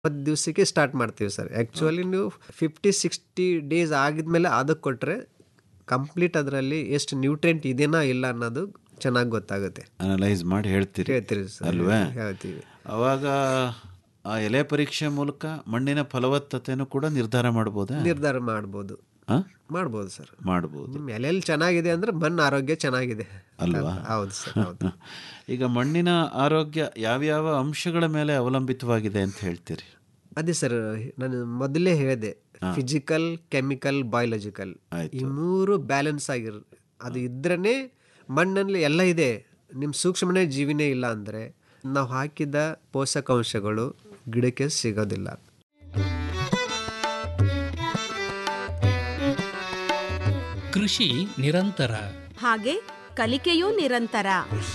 ಇಪ್ಪತ್ತು ದಿವಸಕ್ಕೆ ಸ್ಟಾರ್ಟ್ ಮಾಡ್ತೀವಿ ಸರ್ ಆ್ಯಕ್ಚುಲಿ ನೀವು ಫಿಫ್ಟಿ ಸಿಕ್ಸ್ಟಿ ಡೇಸ್ ಆಗಿದ್ಮೇಲೆ ಅದಕ್ಕೆ ಕೊಟ್ಟರೆ ಕಂಪ್ಲೀಟ್ ಅದರಲ್ಲಿ ಎಷ್ಟು ನ್ಯೂಟ್ರೆಂಟ್ ಇದೆನಾ ಇಲ್ಲ ಅನ್ನೋದು ಚೆನ್ನಾಗಿ ಗೊತ್ತಾಗುತ್ತೆ ಅನಲೈಸ್ ಮಾಡಿ ಹೇಳ್ತೀರಿ ಹೇಳ್ತೀರಿ ಸರ್ ಅಲ್ವೇ ಹೇಳ್ತೀವಿ ಅವಾಗ ಆ ಎಲೆ ಪರೀಕ್ಷೆ ಮೂಲಕ ಮಣ್ಣಿನ ಫಲವತ್ತತೆನೂ ಕೂಡ ನಿರ್ಧಾರ ಮಾಡ್ಬೋದಾ ನಿರ್ಧಾರ ಮಾಡ್ಬೋದು ಹಾ? ಮಾಡ್ಬೋದು ಸರ್ ಮಾಡ್ಬೋದು ನಿಮ್ಮ ಎಲೆಯಲ್ಲಿ ಚೆನ್ನಾಗಿದೆ ಅಂದ್ರೆ ಮಣ್ಣು ಆರೋಗ್ಯ ಚೆನ್ನಾಗಿದೆ ಅಲ್ವಾ? ಹೌದು ಸರ್ ಹೌದು ಈಗ ಮಣ್ಣಿನ ಆರೋಗ್ಯ ಯಾವ್ಯಾವ ಅಂಶಗಳ ಮೇಲೆ ಅವಲಂಬಿತವಾಗಿದೆ ಅಂತ ಹೇಳ್ತೀರಿ ಅದೇ ಸರ್ ನಾನು ಮೊದಲೇ ಹೇಳಿದೆ ಫಿಸಿಕಲ್ ಕೆಮಿಕಲ್ ಬಯಾಲಜಿಕಲ್ ಈ ಮೂರು ಬ್ಯಾಲೆನ್ಸ್ ಆಗಿರ್ ಅದು ಇದ್ರೇ ಮಣ್ಣಲ್ಲಿ ಎಲ್ಲ ಇದೆ ನಿಮ್ಮ ಸೂಕ್ಷ್ಮನೇ ಜೀವಿನೇ ಇಲ್ಲ ಅಂದರೆ ನಾವು ಹಾಕಿದ ಪೋಷಕಾಂಶಗಳು ಗಿಡಕ್ಕೆ ಸಿಗೋದಿಲ್ಲ ಕೃಷಿ ನಿರಂತರ ಹಾಗೆ ಕಲಿಕೆಯೂ ನಿರಂತರ